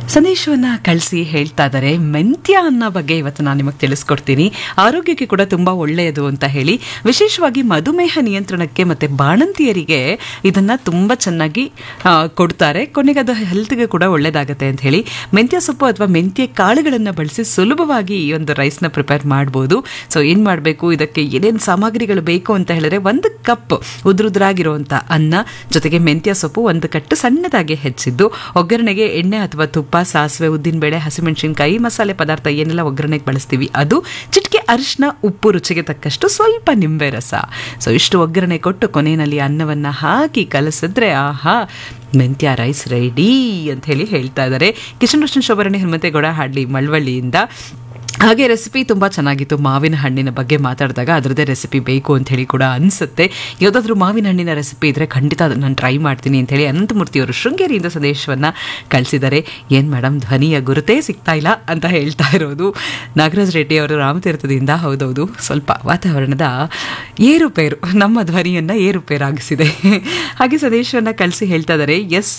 ಸಂದೇಶವನ್ನ ಕಳಿಸಿ ಹೇಳ್ತಾ ಇದ್ದಾರೆ ಮೆಂತ್ಯ ಅನ್ನೋ ಬಗ್ಗೆ ಇವತ್ತು ನಾನು ನಿಮಗೆ ತಿಳಿಸ್ಕೊಡ್ತೀನಿ ಆರೋಗ್ಯಕ್ಕೆ ಕೂಡ ತುಂಬಾ ಒಳ್ಳೆಯದು ಅಂತ ಹೇಳಿ ವಿಶೇಷವಾಗಿ ಮಧುಮೇಹ ನಿಯಂತ್ರಣಕ್ಕೆ ಮತ್ತೆ ಬಾಣಂತಿಯರಿಗೆ ಇದನ್ನ ತುಂಬಾ ಚೆನ್ನಾಗಿ ಆ, ಕೊಡ್ತಾರೆ ಕೊನೆಗೆ ಅದು ಹೆಲ್ತ್ಗೆ ಕೂಡ ಒಳ್ಳೇದಾಗುತ್ತೆ ಅಂತ ಹೇಳಿ ಮೆಂತ್ಯ ಸೊಪ್ಪು ಅಥವಾ ಮೆಂತ್ಯ ಕಾಳುಗಳನ್ನು ಬಳಸಿ ಸುಲಭವಾಗಿ ಈ ಒಂದು ರೈಸ್ನ ಪ್ರಿಪೇರ್ ಮಾಡ್ಬೋದು ಸೊ ಏನು ಮಾಡಬೇಕು ಇದಕ್ಕೆ ಏನೇನು ಸಾಮಗ್ರಿಗಳು ಬೇಕು ಅಂತ ಹೇಳಿದ್ರೆ ಒಂದು ಕಪ್ ಉದ್ರುದ್ರಾಗಿರುವಂಥ ಅನ್ನ ಜೊತೆಗೆ ಮೆಂತ್ಯ ಸೊಪ್ಪು ಒಂದು ಕಟ್ಟು ಸಣ್ಣದಾಗಿ ಹೆಚ್ಚಿದ್ದು ಒಗ್ಗರಣೆಗೆ ಎಣ್ಣೆ ಅಥವಾ ತುಪ್ಪ ಸಾಸಿವೆ ಉದ್ದಿನಬೇಳೆ ಹಸಿಮೆಣಸಿನಕಾಯಿ ಮಸಾಲೆ ಪದಾರ್ಥ ಏನೆಲ್ಲ ಒಗ್ಗರಣೆಗೆ ಬಳಸ್ತೀವಿ ಅದು ಚಿಟಿಕೆ ಅರಿಶಿನ ಉಪ್ಪು ರುಚಿಗೆ ತಕ್ಕಷ್ಟು ಸ್ವಲ್ಪ ನಿಂಬೆ ರಸ ಸೊ ಇಷ್ಟು ಒಗ್ಗರಣೆ ಕೊಟ್ಟು ಕೊನೆಯಲ್ಲಿ ಅನ್ನವನ್ನು ಹಾಕಿ ಕಲಸಿದ್ರೆ ಆಹಾ ಮೆಂತ್ಯ ರೈಸ್ ರೆಡಿ ಅಂತ ಹೇಳಿ ಹೇಳ್ತಾ ಇದ್ದಾರೆ ಕಿಶನ್ ರೋಷನ್ ಶೋಭರಣಿ ಹನುಮಂತೇಗೌಡ ಹಾಡ್ಲಿ ಮಳವಳ್ಳಿಯಿಂದ ಹಾಗೆ ರೆಸಿಪಿ ತುಂಬ ಚೆನ್ನಾಗಿತ್ತು ಮಾವಿನ ಹಣ್ಣಿನ ಬಗ್ಗೆ ಮಾತಾಡಿದಾಗ ಅದರದ್ದೇ ರೆಸಿಪಿ ಬೇಕು ಅಂತ ಹೇಳಿ ಕೂಡ ಅನಿಸುತ್ತೆ ಯಾವುದಾದ್ರೂ ಮಾವಿನ ಹಣ್ಣಿನ ರೆಸಿಪಿ ಇದ್ರೆ ಖಂಡಿತ ಅದನ್ನು ನಾನು ಟ್ರೈ ಮಾಡ್ತೀನಿ ಅಂತ ಹೇಳಿ ಅನಂತಮೂರ್ತಿ ಅವರು ಶೃಂಗೇರಿಯಿಂದ ಸಂದೇಶವನ್ನು ಕಳಿಸಿದ್ದಾರೆ ಏನು ಮೇಡಮ್ ಧ್ವನಿಯ ಗುರುತೇ ಸಿಗ್ತಾ ಇಲ್ಲ ಅಂತ ಹೇಳ್ತಾ ಇರೋದು ನಾಗರಾಜ್ ರೆಡ್ಡಿ ಅವರು ರಾಮತೀರ್ಥದಿಂದ ಹೌದೌದು ಸ್ವಲ್ಪ ವಾತಾವರಣದ ಏರುಪೇರು ನಮ್ಮ ಧ್ವನಿಯನ್ನು ಏರುಪೇರಾಗಿಸಿದೆ ಹಾಗೆ ಸಂದೇಶವನ್ನು ಕಳಿಸಿ ಹೇಳ್ತಾ ಇದ್ದಾರೆ ಎಸ್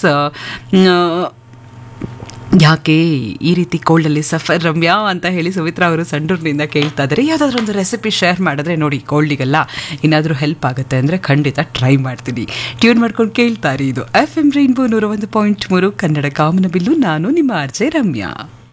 ಯಾಕೆ ಈ ರೀತಿ ಕೋಲ್ಡಲ್ಲಿ ಸಫರ್ ರಮ್ಯಾ ಅಂತ ಹೇಳಿ ಸುಮಿತ್ರಾ ಅವರು ಸಂಡೂರಿನಿಂದ ಕೇಳ್ತಾ ಇದ್ದಾರೆ ಯಾವುದಾದ್ರೂ ಒಂದು ರೆಸಿಪಿ ಶೇರ್ ಮಾಡಿದ್ರೆ ನೋಡಿ ಕೋಲ್ಡಿಗೆಲ್ಲ ಏನಾದರೂ ಹೆಲ್ಪ್ ಆಗುತ್ತೆ ಅಂದರೆ ಖಂಡಿತ ಟ್ರೈ ಮಾಡ್ತೀನಿ ಟ್ಯೂನ್ ಮಾಡ್ಕೊಂಡು ಕೇಳ್ತಾರೆ ಇದು ಎಫ್ ಎಂ ರೈನ್ಬೋ ನೂರ ಒಂದು ಪಾಯಿಂಟ್ ಮೂರು ಕನ್ನಡ ಕಾಮನ ಬಿಲ್ಲು ನಾನು ನಿಮ್ಮ ಆರ್ಜೆ ರಮ್ಯಾ